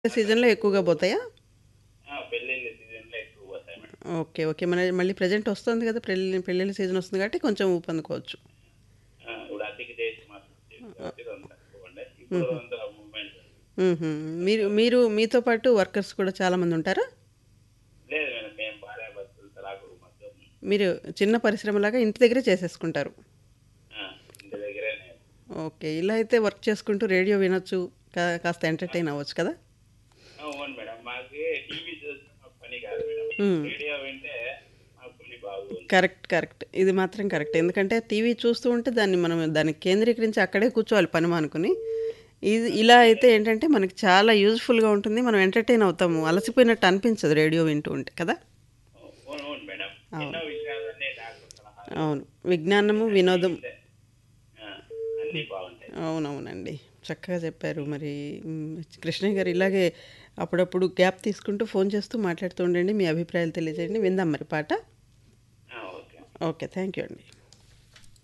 సీజన్‌లో ఎక్కువగా పోతాయా? ఆ! పెళ్ళిళ్ళ సీజన్‌లో ఎక్కువ పోతాయి మేడం. ఓకే. ఓకే. మన మళ్ళీ ప్రెజెంట్ వస్తుంది కదా! పెళ్లి పెళ్ళిళ్ళ సీజన్ వస్తుంది కాబట్టి కొంచెం ఊపందుకోవచ్చు. ఆ! ఇప్పుడు అతికి చేసి మాట్లాడుతుంది కాబట్టి రెండు తక్కువ ఉండే. ఇప్పుడు హుహు. అంత మూవ్‌మెంట్ హుహు. మీరు మీరు మీతో పాటు వర్కర్స్ కూడా చాలామంది ఉంటారా? లేదు మేడం. మేము భార్యాభర్తలు తలాకు మొత్తం మీరు చిన్న పరిశ్రమలాగా ఇంటి దగ్గరే చేసేసుకుంటారు. ఆ! ఇంటి దగ్గరేనే. ఓకే. ఇలా అయితే వర్క్ చేసుకుంటూ రేడియో వినొచ్చు. కా కాస్త ఎంటర్‌టైన్ అవ్వచ్చు కదా! ఆ! అవును మేడం. మాకి టీవీ చూస్తే మాకు పని కాదు మేడం. హ్మ్. రేడియో వింటే మాకు పని బాగుంది. కరెక్ట్. కరెక్ట్. ఇది మాత్రం కరెక్ట్. ఎందుకంటే టీవీ చూస్తూ ఉంటే దాన్ని మనం దాన్ని కేంద్రీకరించి అక్కడే కూర్చోవాలి పని మానుకుని. ఇది ఇలా అయితే ఏంటంటే మనకి చాలా యూజ్‌ఫుల్‌గా ఉంటుంది. మనం ఎంటర్‌టైన్ అవుతాము. అలసిపోయినట్టు అనిపించదు రేడియో వింటూ ఉంటే కదా! అవును. అవును మేడం. అవును. ఎన్నో విషయాలన్నీ డాక్టర్ సలహాలు అవును. విజ్ఞానము, అన్నీ వినోదం. ఇంతే. ఆ! అన్నీ బాగుంటాయి. అవునవునండి. చక్కగా చెప్పారు. మరి హ్మ్, కృష్ణయ్య గారు ఇలాగే అప్పుడప్పుడు గ్యాప్ తీసుకుంటూ ఫోన్ చేస్తూ మాట్లాడుతూ ఉండండి. మీ అభిప్రాయాలు తెలియజేయండి. విందాం మరి పాట. ఆ! ఓకే. ఓకే. థ్యాంక్ యూ అండి.